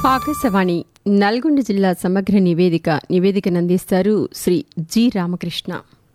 ఆకాశవాణి నల్గొండ జిల్లా సమగ్ర నివేదిక నివేదికను అందిస్తారు శ్రీ జి రామకృష్ణ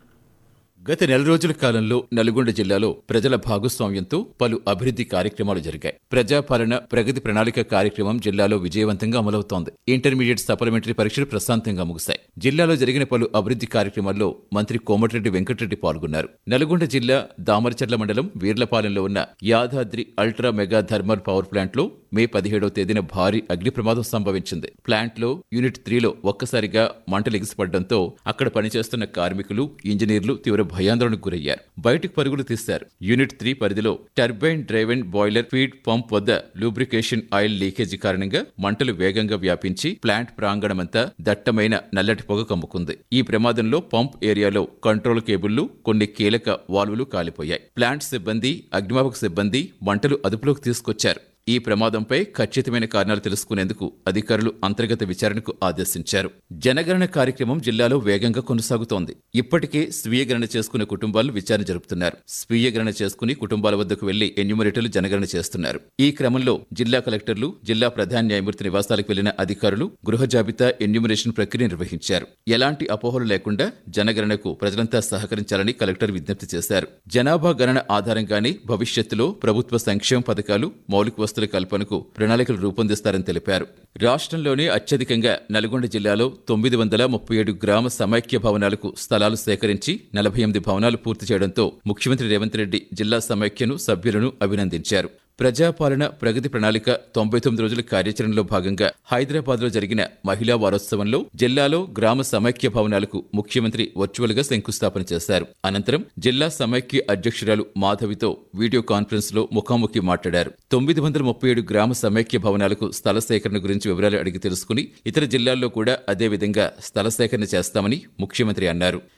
గత నెల రోజుల కాలంలో నల్గొండ జిల్లాలో ప్రజల భాగస్వామ్యంతో పలు అభివృద్ధి కార్యక్రమాలు జరిగాయి ప్రజాపాలన ప్రగతి ప్రణాళిక కార్యక్రమం జిల్లాలో విజయవంతంగా అమలవుతోంది ఇంటర్మీడియట్ సప్లిమెంటరీ పరీక్షలు ప్రశాంతంగా ముగిశాయి జిల్లాలో జరిగిన పలు అభివృద్ధి కార్యక్రమాల్లో మంత్రి కోమటిరెడ్డి వెంకటరెడ్డి పాల్గొన్నారు నల్గొండ జిల్లా దామరచర్ల మండలం వీర్లపాలెంలో ఉన్న Yadadri ultra mega thermal power plant లో మే పదిహేడవ తేదీన భారీ అగ్ని ప్రమాదం సంభవించింది ప్లాంట్ లో యూనిట్ త్రీలో ఒక్కసారిగా మంటలు ఎగిసిపడడంతో అక్కడ పనిచేస్తున్న కార్మికులు ఇంజనీర్లు తీవ్ర భయాందోళనకు గురయ్యారు బయటకు పరుగులు తీశారు యూనిట్ త్రీ పరిధిలో turbine driven boiler feed pump వద్ద లూబ్రికేషన్ ఆయిల్ లీకేజీ కారణంగా మంటలు వేగంగా వ్యాపించి ప్లాంట్ ప్రాంగణమంతా దట్టమైన నల్లటి పొగ కమ్ముకుంది ఈ ప్రమాదంలో పంప్ ఏరియాలో కంట్రోల్ కేబుళ్లు కొన్ని కీలక వాల్వులు కాలిపోయాయి ప్లాంట్ సిబ్బంది అగ్నిమాపక సిబ్బంది మంటలు అదుపులోకి తీసుకొచ్చారు ఈ ప్రమాదంపై ఖచ్చితమైన కారణాలు తెలుసుకునేందుకు అధికారులు అంతర్గత విచారణకు ఆదేశించారు జనగణన కార్యక్రమం జిల్లాలో వేగంగా కొనసాగుతోంది ఇప్పటికే స్వీయ గణన చేసుకునే కుటుంబాలు విచారణ జరుపుతున్నారు స్వీయ గణన చేసుకుని కుటుంబాల వద్దకు వెళ్లి ఎన్యూమరేటర్లు జనగణన చేస్తున్నారు ఈ క్రమంలో జిల్లా కలెక్టర్లు జిల్లా ప్రధాన న్యాయమూర్తి నివాసాలకు వెళ్లిన అధికారులు గృహ జాబితా ఎన్యూమరేషన్ ప్రక్రియ నిర్వహించారు ఎలాంటి అపోహలు లేకుండా జనగణనకు ప్రజలంతా సహకరించాలని కలెక్టర్ విజ్ఞప్తి చేశారు జనాభా గణన ఆధారంగానే భవిష్యత్తులో ప్రభుత్వ సంక్షేమ పథకాలు మౌలిక వస్తువుల కల్పనకు ప్రణాళికలు రూపొందిస్తారని తెలిపారు రాష్ట్రంలోనే అత్యధికంగా నల్గొండ జిల్లాలో తొమ్మిది వందల ముప్పై ఏడు గ్రామ సమైక్య భవనాలకు స్థలాలు సేకరించి నలభై ఎనిమిది భవనాలు పూర్తి చేయడంతో ముఖ్యమంత్రి రేవంత్ రెడ్డి జిల్లా సమైక్యను సభ్యులను అభినందించారు ప్రజాపాలన ప్రగతి ప్రణాళిక తొంభై తొమ్మిది రోజుల కార్యాచరణలో భాగంగా హైదరాబాద్ లో జరిగిన మహిళా వారోత్సవంలో జిల్లాలో గ్రామ సమైక్య భవనాలకు ముఖ్యమంత్రి వర్చువల్ గా శంకుస్థాపన చేశారు అనంతరం జిల్లా సమైక్య అధ్యక్షురాలు మాధవితో వీడియో కాన్ఫరెన్స్ లో ముఖాముఖి మాట్లాడారు తొమ్మిది వందల ముప్పై ఏడు గ్రామ సమైక్య భవనాలకు స్థల సేకరణ గురించి వివరాలు అడిగి తెలుసుకుని ఇతర జిల్లాల్లో కూడా అదే విధంగా స్థల సేకరణ చేస్తామని ముఖ్యమంత్రి అన్నారు